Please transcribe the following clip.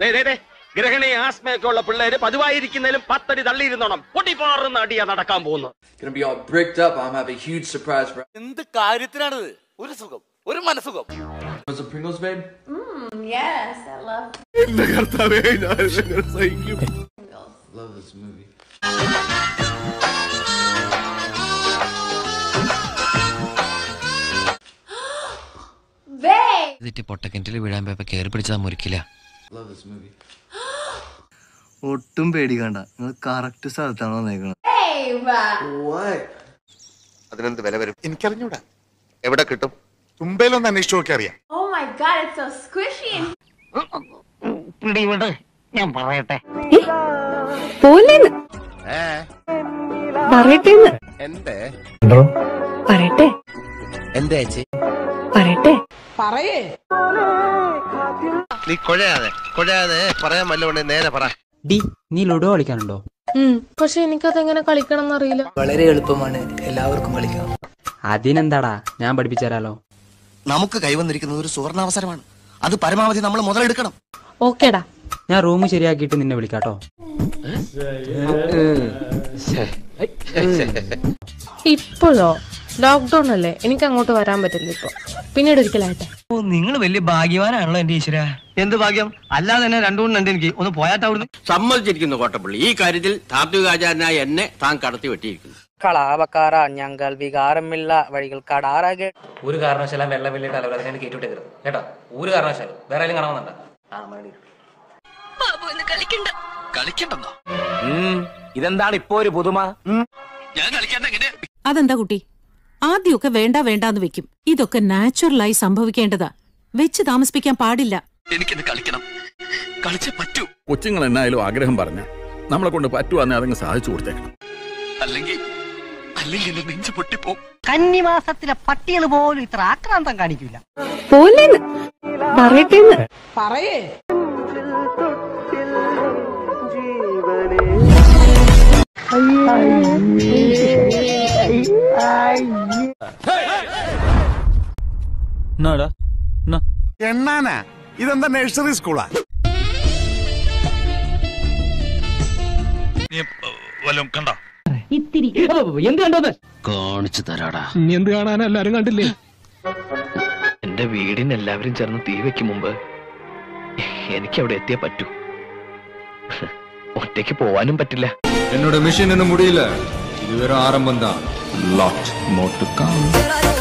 ഗ്രഹണി ആസ്മയൊക്കെ ഉള്ള പിള്ളേര് പതിവായിരിക്കുന്നതിലും പത്തടി തള്ളിയിരുന്നോണം പൊട്ടിപ്പാറുന്ന അടിയാ നടക്കാൻ പോകുന്നത് Gonna be all bricked up. I'm have a huge surprise for. എന്ത് കാര്യത്തിനാണിത് ഒരു സുഖം ഒരു മനസുഖം Was a Pringles babe? Yes, I love Love this movie. Babe! തെറ്റി പൊട്ടക്കിണറ്റിൽ വീഴാൻ പോയപ്പോ കയറി പിടിച്ചതാ മുറിക്കില്ല Love this movie. ഒട്ടും പേടിക്കണ്ട നിങ്ങൾ കറക്റ്റ് സ്ഥലത്താണ് വന്നേക്കണത് Babe! What? അതിനെന്ത് വില വരും എനിക്കറിഞ്ഞൂടാ എവിടെ കിട്ടും തുമ്പയിലൊന്ന് അന്വേഷിച്ചു നോക്കി അറിയാം Oh my god, it's so squishy and പോലെന്ന് പറയട്ടെ എന്തേ പറയട്ടെ എന്തേ ചേച്ചി പറയട്ടെ നീ കൊഴയാതെ കൊഴയാതെ പറയാൻ വല്ലോണ്ട് നേരെ പറ ഡി നീ ലുഡോ കളിക്കാനുണ്ടോ പക്ഷെ എനിക്കതെങ്ങനെ കളിക്കണം എന്നറിയില്ല വളരെ എളുപ്പമാണ് എല്ലാവർക്കും കളിക്കാം അതിനെന്താടാ ഞാൻ പഠിപ്പിച്ചു തരാലോ നമുക്ക് കൈവന്നിരിക്കുന്നത് ഒരു സുവർണാവസരമാണ് അത് പരമാവധി നമ്മൾ മുതലെടുക്കണം ഓക്കേടാ ഞാൻ റൂം ശരിയാക്കിയിട്ട് നിന്നെ വിളിക്കാട്ടോ ഇപ്പോഴോ ലോക്ക്ഡൌൺ അല്ലേ എനിക്ക് അങ്ങോട്ട് വരാൻ പറ്റില്ല ഇപ്പൊ പിന്നീട് ഒരിക്കലായിട്ട് നിങ്ങൾ വലിയ ഭാഗ്യവാനാണല്ലോ എന്റെ ഈശ്വര എന്ത് ഭാഗ്യം അല്ലാതെ തന്നെ രണ്ടു മൂന്ന് എനിക്ക് ഒന്ന് പോയാട്ട് അവിടുന്ന് സമ്മതിച്ചിരിക്കുന്നു കോട്ടപ്പള്ളി ഈ കാര്യത്തിൽ താത്വികാചാരനായ എന്നെ താൻ കടത്തി വെട്ടിയിരിക്കുന്നു കളാവക്കാറ ഞങ്ങൾ വികാരമില്ല വഴികൾ കടാറാകെ ഒരു കാരണവശാലും വെള്ളം വലിയ തലവേദന കേട്ടുവിട്ടേക്കരുത് കേട്ടോ ഒരു കാരണവശാലും വേറെ ആരും കാണാമെന്നുണ്ട കളിക്കണ്ടെന്നോ ഇതെന്താണ് ഇപ്പോ ഒരു പുതുമ ഞാൻ കളിക്കാണ്ട് എങ്ങനെ അതെന്താ കുട്ടി ആദ്യമൊക്കെ വേണ്ട വേണ്ടാന്ന് വെക്കും ഇതൊക്കെ നാച്ചുറലായി സംഭവിക്കേണ്ടതാ വെച്ച് താമസിപ്പിക്കാൻ പാടില്ല എനിക്കിത് കളിക്കണം കളിച്ചേ പറ്റൂ കൊച്ചുങ്ങൾ എന്നായാലും ആഗ്രഹം പറഞ്ഞ നമ്മളെ കൊണ്ട് പറ്റുവാന്നെ അതങ്ങ് സാധിച്ചു കൊടുത്തേക്കണം അല്ലെങ്കിൽ അല്ലെങ്കിൽ എന്റെ നെഞ്ചു പൊട്ടിപ്പോ കന്നിമാസത്തിലെ പട്ടികൾ പോലും ഇത്ര ആക്രാന്തം കാണിക്കില്ല പോലെന്ന് പറയട്ടെ എണ്ണാനാ ഇതെന്താ നഴ്സറി സ്കൂളാ എന്ത് കണ്ടോന്ന് കാണിച്ചു തരാടാ എന്ത് കാണാൻ എല്ലാരും കണ്ടില്ലേ എന്റെ വീടിന് എല്ലാവരും ചേർന്ന് തീ വെക്കും മുമ്പ് എനിക്ക് അവിടെ എത്തിയേ പറ്റൂ ഒറ്റയ്ക്ക് പോവാനും പറ്റില്ല என்னோட மிஷன் இன்னும் முடியல இது வெறும் ஆரம்பம் தான் லாட் மோர் டு கம்